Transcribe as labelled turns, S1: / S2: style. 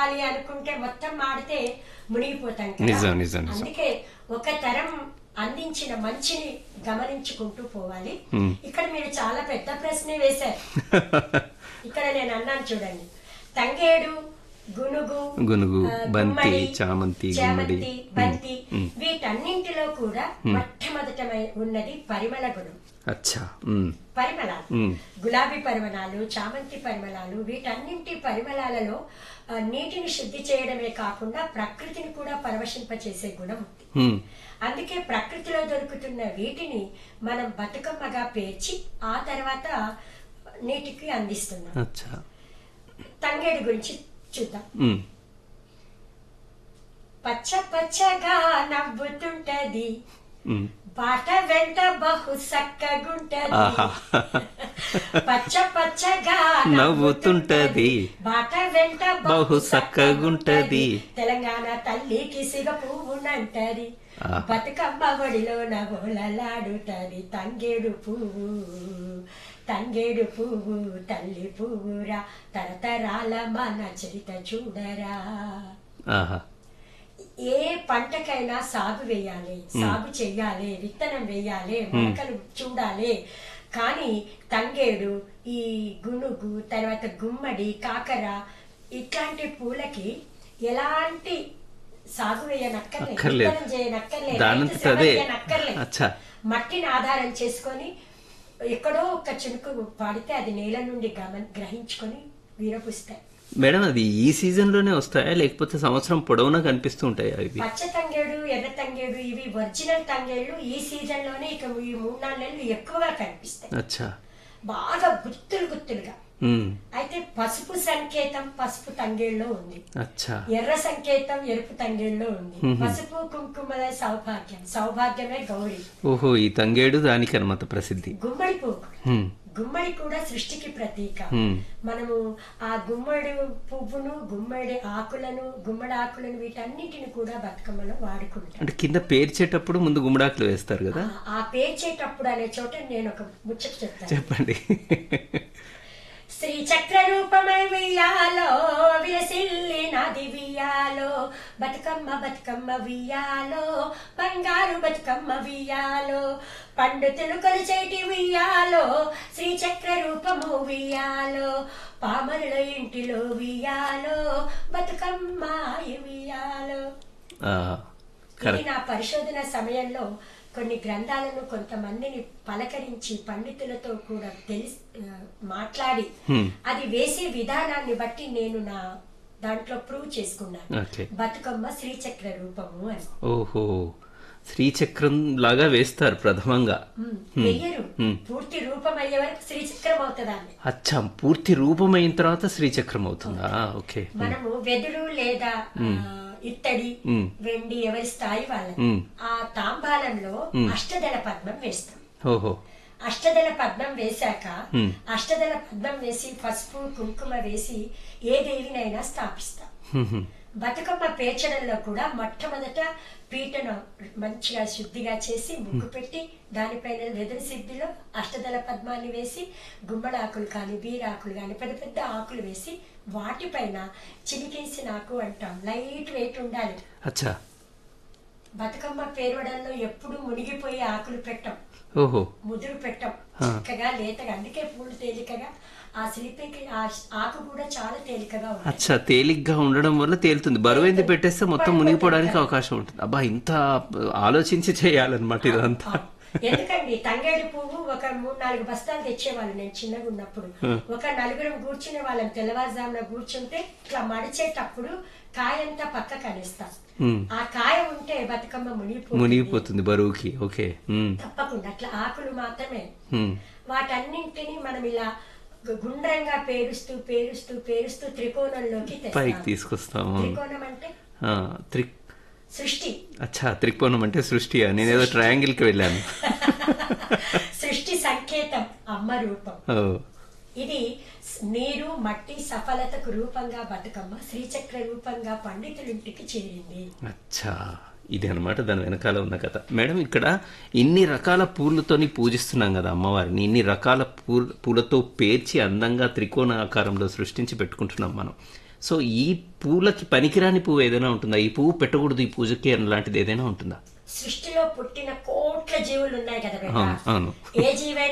S1: మాడాలి అనుకుంటే మొత్తం మాడితే మునిగిపోతాం కదా.
S2: నిజం, నిజం, నిజం.
S1: అందుకే ఒక తరం అందించిన మంచిని గమనించుకుంటూ పోవాలి
S2: Hmm.
S1: ఇక్కడ మీరు చాలా పెద్ద ప్రశ్నే వేశారు ఇక్కడ నేను అన్నాను చూడండి తంగేడు గునుగు
S2: గునుగు,
S1: ఆ,
S2: బంతి,
S1: గుమ్మడి,
S2: చామంతి,
S1: చామంతి,
S2: గుమ్మడి.
S1: బంతి
S2: మ్, మ్.
S1: వీటన్నింటిలో కూడా మొట్టమొదటమై ఉన్నది పరిమళ గుణం
S2: అచ్చా ఉమ్,
S1: పరిమళాలు
S2: ఉమ్,
S1: గులాబీ పరిమళాలు చామంతి పరిమళాలు వీటన్నింటి పరిమళాలలో ఆ, నీటిని శుద్ధి చేయడమే కాకుండా ప్రకృతిని కూడా పరవశింపచేసే గుణం ఉంది
S2: ఉమ్.
S1: అందుకే ప్రకృతిలో దొరుకుతున్న వీటిని మనం బతుకమ్మగా పేర్చి ఆ తర్వాత నీటికి అందిస్తున్నాం
S2: అచ్చా
S1: తంగేడు గురించి చూద్దాం
S2: ఉమ్,
S1: పచ్చ పచ్చగా నవ్వుతుంటది
S2: ఉమ్.
S1: బాట వెంట బహు సక్కగుంటది
S2: ఆహా.
S1: పచ్చ పచ్చగా
S2: నవ్వుతుంటది.
S1: బాట వెంట
S2: బహు సక్కగుంటది.
S1: తెలంగాణ తల్లికి సిగ పువ్వునంటది
S2: ఆహా.
S1: బతుకమ్మ ఒడిలో నవ్వులలాడుటది తంగేడు పువ్వు తంగేడు పువ్వు తల్లి పువ్వురా తరతరాల మన చరిత చూడరా
S2: ఆహా
S1: ఏ పంటకైనా సాగు వేయాలి సాగు చెయ్యాలి విత్తనం వేయాలి మొలకలు చూడాలి కానీ తంగేడు ఈ గునుగు తర్వాత గుమ్మడి కాకర ఇట్లాంటి పూలకి ఎలాంటి సాగు వేయనక్కర్లేదు
S2: అక్కర్లేదు.
S1: విత్తనం చేయనక్కర్లేదు
S2: దానంతట
S1: రైతు శ్రమ
S2: అదే.
S1: చేయనక్కర్లేదు.
S2: అచ్చా.
S1: మట్టిని ఆధారం చేసుకొని ఎక్కడో ఒక చినుకు పాడితే అది నేల నుండి గమన గ్రహించుకొని వీరపుస్తాయి
S2: మేడం అది ఈ సీజన్ లోనే వస్తాయా లేకపోతే సంవత్సరం పొడవునా కనిపిస్తూ ఉంటాయా ఇవి
S1: పచ్చ తంగేడు ఎర్ర తంగేడు ఇవి ఒరిజినల్ తంగేళ్ళు ఈ సీజన్ లోనే ఇక ఈ మూడు నాలుగు నెలలు ఎక్కువగా కనిపిస్తాయి
S2: అచ్చా
S1: బాగా గుత్తులు గుత్తులుగా
S2: ఉమ్,
S1: అయితే పసుపు సంకేతం పసుపు తంగేళ్ళలో ఉంది
S2: అచ్చా
S1: ఎర్ర సంకేతం ఎరుపు తంగేళ్ళలో ఉంది పసుపు కుంకుమల సౌభాగ్యం సౌభాగ్యమే గౌరీ
S2: ఓహో ఈ తంగేడు దానికి అనమాట ప్రసిద్ధి
S1: గుమ్మడి పువ్వు కూడా.
S2: ఉమ్,
S1: గుమ్మడి కూడా సృష్టికి ప్రతీక
S2: ఉమ్,
S1: మనము ఆ గుమ్మడి పువ్వును గుమ్మడి ఆకులను గుమ్మడి ఆకులను వీటన్నిటిని కూడా బతుకమ్మలో వాడుకుంటాం
S2: అంటే కింద పేర్చేటప్పుడు ముందు గుమ్మడాకులు వేస్తారు కదా
S1: ఆ- ఆ పేర్చేటప్పుడు అనే చోట నేను ఒక ముచ్చట చెప్తాను
S2: చెప్పండి
S1: శ్రీ చక్ర రూపమై వియ్యాలో విలసిల్లి నాది వియ్యాలో బతుకమ్మ బతుకమ్మ వియ్యాలో బంగారు బతుకమ్మ వియ్యాలో పండితులు కొలిచేటి వియ్యాలో శ్రీ చక్ర రూపము వియ్యాలో పామరుల ఇంటిలో వియ్యాలో బతుకమ్మ వియ్యాలో
S2: ఆ,
S1: ఇది
S2: కరెక్ట్
S1: నా పరిశోధన సమయంలో కొన్ని గ్రంథాలను కొంతమందిని పలకరించి పండితులతో కూడా తెలిసి ఆ, మాట్లాడి
S2: Hmm.
S1: అది వేసే విధానాన్ని బట్టి నేను నా దాంట్లో ప్రూవ్ చేసుకున్నాను
S2: ఓకే
S1: బతుకమ్మ శ్రీచక్ర రూపము అని
S2: ఓహో శ్రీచక్రం లాగా వేస్తారు ప్రథమంగా
S1: Hmm. వెయ్యరు
S2: Hmm.
S1: పూర్తి రూపం అయ్యే వరకు శ్రీచక్రం అవుతుందాన్ని
S2: అచ్చా పూర్తి రూపమైన తర్వాత శ్రీచక్రం అవుతుందా ఓకే
S1: మనము వెదురు లేదా ఆ, ఇత్తడి
S2: Hmm.
S1: వెండి ఎవరి స్థాయి వాళ్ళది
S2: Hmm.
S1: ఆ తాంబాలంలో అష్టదళ పద్మం వేస్తాం
S2: ఓహో
S1: అష్టదళ పద్మం వేశాక
S2: Hmm.
S1: అష్టదళ పద్మం వేసి పసుపు కుంకుమ వేసి ఏ దేవినైనా స్థాపిస్తాం
S2: హ్మ్, హ్మ్.
S1: బతుకమ్మ పేర్చడంలో కూడా మొట్టమొదట పీటను మంచిగా శుద్ధిగా చేసి ముగ్గు పెట్టి దానిపైన వెదురు సిద్ధిలో అష్టదళ పద్మాన్ని వేసి గుమ్మడి ఆకులు కానీ బీరాకులు కానీ పెద్ద పెద్ద ఆకులు వేసి వాటిపైన చినికేసిన ఆకు అంటాం లైట్ వెయిట్ ఉండాలి
S2: అచ్చా
S1: బతుకమ్మ పేరవడంలో ఎప్పుడు మునిగిపోయి ఆకులు పెట్టం
S2: ఓహో
S1: ముదురు పెట్టం చక్కగా లేతగా అందుకే పూలు తేలికగా ఆ శిల్పికి ఆ ఆకు కూడా చాలా తేలికగా ఉంటుంది
S2: అచ్చా తేలిగ్గా ఉండడం వల్ల తేలుతుంది బరువైంది పెట్టేస్తే మొత్తం మునిగిపోవడానికి అవకాశం ఉంటుంది అబ్బా ఇంత ఆలోచించి చేయాలన్నమాట ఇదంతా
S1: ఎందుకండి తంగేడు పువ్వు ఒక మూడు నాలుగు బస్తాలు తెచ్చేవాళ్ళు నేను చిన్నగా ఉన్నప్పుడు ఒక నలుగురం కూర్చునే వాళ్ళం తెల్లవారుజామున కూర్చుంటే ఇట్లా మడిచేటప్పుడు కాయంతా పక్కకు అనేస్తాం
S2: హ్మ్.
S1: ఆ కాయ ఉంటే బతుకమ్మ మునిగిపో
S2: మునిగిపోతుంది బరువుకి ఓకే హ్మ్,
S1: తప్పకుండా అట్లా ఆకులు మాత్రమే
S2: హ్మ్.
S1: వాటన్నింటినీ మనం ఇలా గు- గుండ్రంగా పేరుస్తూ పేరుస్తూ పేరుస్తూ త్రికోణంలోకి
S2: పైకి
S1: తెస్తాం
S2: తీసుకొస్తాము
S1: త్రికోణం అంటే
S2: ఆ, త్రి
S1: సృష్టి
S2: అచ్చా త్రికోణం అంటే సృష్టి నేనేదో ట్రయాంగిల్ కి వెళ్ళాను
S1: సృష్టి సంకేతం అమ్మ రూపం
S2: ఓ,
S1: ఇది స్- నీరు మట్టి సఫలతకు రూపంగా బతుకమ్మ శ్రీచక్ర రూపంగా పండితులింటికి చేరింది
S2: అచ్చా ఇది అనమాట దాని వెనకాల ఉన్న కథ మేడం ఇక్కడ ఇన్ని రకాల పూలతోని పూజిస్తున్నాం కదా అమ్మవారిని ఇన్ని రకాల పూల పూలతో పేర్చి అందంగా త్రికోణ ఆకారంలో సృష్టించి పెట్టుకుంటున్నాం మనం సో ఈ పూలకి పనికిరాని పువ్వు ఏదైనా ఉంటుందా ఈ పువ్వు పెట్టకూడదు ఈ పూజకి అలాంటిది ఏదైనా ఉంటుందా
S1: సృష్టిలో పుట్టిన కోట్ల జీవులు ఉన్నాయి కదా బిడ్డ
S2: అవును అవును
S1: ఏ జీవైనా